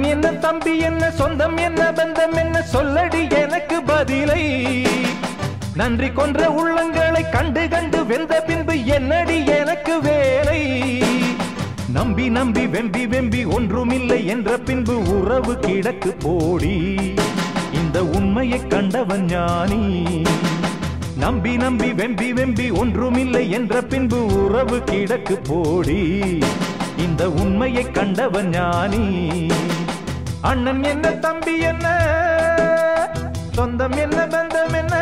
அண்ணன் என்ன தம்பி என்ன சொந்தம் என்ன பந்தம் என்ன சொல்லடி எனக்கு பதிலை நன்றி கொன்ற உள்ளங்களை கண்டு கண்டு வெந்த பின்பு என்னடி எனக்கு வேலை நம்பி நம்பி வெம்பி வெம்பி ஒன்றுமில்லை என்ற பின்பு உறவு கிடக்கு போடி இந்த உண்மையை கண்டவன் ஞானி நம்பி நம்பி வெம்பி வெம்பி ஒன்றுமில்லை என்ற பின்பு உறவு கிடக்கு போடி இந்த உண்மையை கண்டவன் ஞானி அண்ணன் என்ன தம்பி என்ன சொந்தம் என்ன பந்தம் என்ன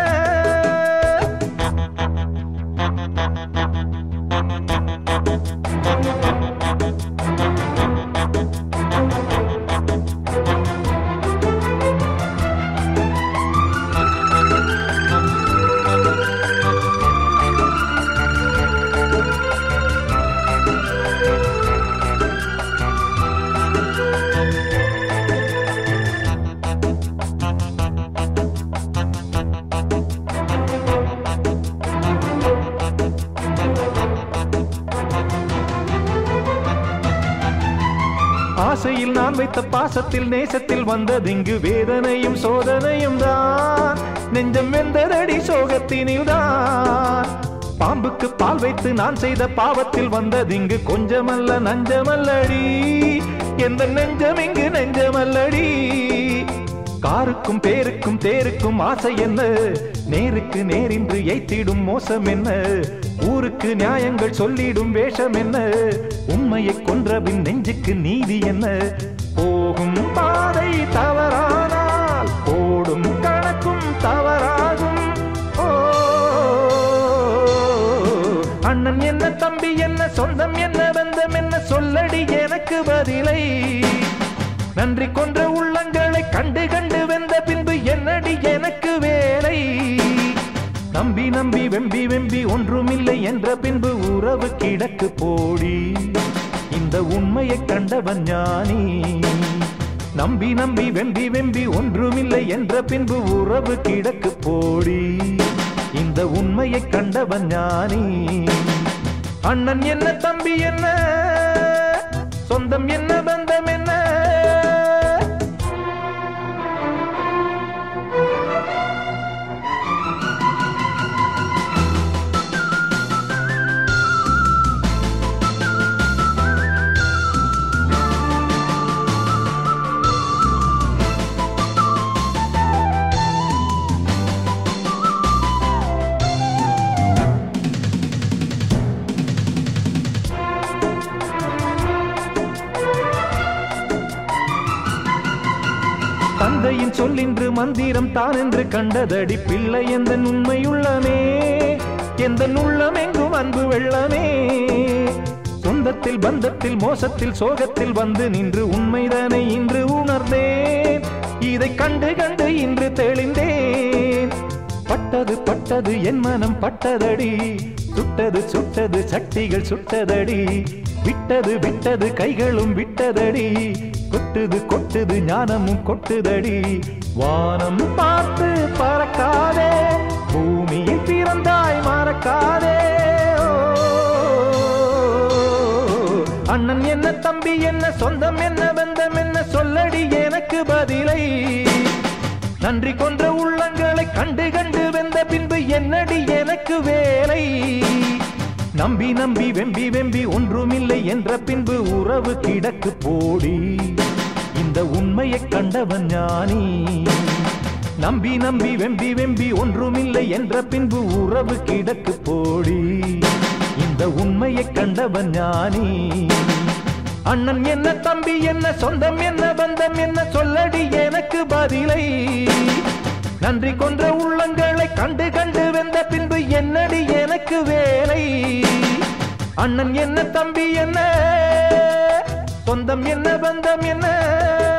ஆசையில் நான் வைத்த பாசத்தில் நேசத்தில் வந்ததிங்கு வேதனையும் சோதனையும் தான் நெஞ்சம் வெந்ததடி சோகத்தினில் தான் பாம்புக்கு பால் வைத்து நான் செய்த பாவத்தில் வந்ததிங்கு கொஞ்சமல்ல நஞ்சமல்லடி எந்த நெஞ்சம் இங்கு நெஞ்சமல்லடி காருக்கும் பேருக்கும் தேருக்கும் ஆசை என்ன நேருக்கு நேரின்று எய்த்திடும் மோசம் என்ன ஊருக்கு நியாயங்கள் சொல்லிடும் வேஷம் என்ன உண்மையை கொன்றபின் நெஞ்சுக்கு நீதி என்ன போகும் பாதை தவறானால் ஓடும் கணக்கும் தவறாகும் ஓ அண்ணன் என்ன தம்பி என்ன சொந்தம் என்ன பந்தம் என்ன சொல்லடி எனக்கு பதிலை நன்றி கொன்ற உள்ளங்களை கண்டு கண்டு வெந்த பின்பு என்னடி எனக்கு வேலை நம்பி நம்பி வெம்பி வெம்பி ஒன்றுமில்லை என்ற பின்பு உறவு கிடக்கு போடி இந்த உண்மையை கண்டவன் ஞானி நம்பி நம்பி வெம்பி வெம்பி ஒன்றுமில்லை என்ற பின்பு உறவு கிடக்கு போடி இந்த உண்மையை கண்டவன் ஞானி அண்ணன் என்ன தம்பி என்ன சொந்தம் என்ன பந்தம் என்ன தந்தையின் சொல்லின்று மந்திரம் தான் என்று கண்டதடி பிள்ளை எந்த உண்மையுள்ளமே எந்த உள்ளம் எங்கும் அன்பு வெள்ளமே சொந்தத்தில் பந்தத்தில் மோசத்தில் சோகத்தில் வந்து நின்று உண்மைதானே இன்று உணர்ந்தேன் இதை கண்டு கண்டு இன்று தெளிந்தேன் பட்டது பட்டது என் மனம் பட்டதடி சுட்டது சுட்டது சட்டிகள் சுட்டதடி விட்டது விட்டது கைகளும் விட்டதடி கொட்டுது கொட்டுது ஞானமும் கொட்டுதடி வானம் பார்த்து பறக்காதே பூமியில் பிறந்தாய் மறக்காதே ஓ. அண்ணன் என்ன தம்பி என்ன சொந்தம் என்ன பந்தம் என்ன சொல்லடி எனக்கு பதிலை நன்றி கொன்ற உள்ளங்களை கண்டு கண்டு வெந்த பின்பு என்னடி எனக்கு வேலை நம்பி நம்பி வெம்பி வெம்பி ஒன்றுமில்லை என்ற பின்பு உறவு கிடக்கு போடி இந்த உண்மையை கண்டவன் ஞானி நம்பி நம்பி வெம்பி வெம்பி ஒன்றுமில்லை என்ற பின்பு உறவு கிடக்கு போடி இந்த உண்மையை கண்டவன் ஞானி அண்ணன் என்ன தம்பி என்ன சொந்தம் என்ன பந்தம் என்ன சொல்லடி எனக்கு பதிலை நன்றி கொன்ற உள்ளங்களை கண்டு கண்டு வெந்த பின்பு என்னடி எனக்கு வேலை அண்ணன் என்ன தம்பி என்ன சொந்தம் என்ன பந்தம் என்ன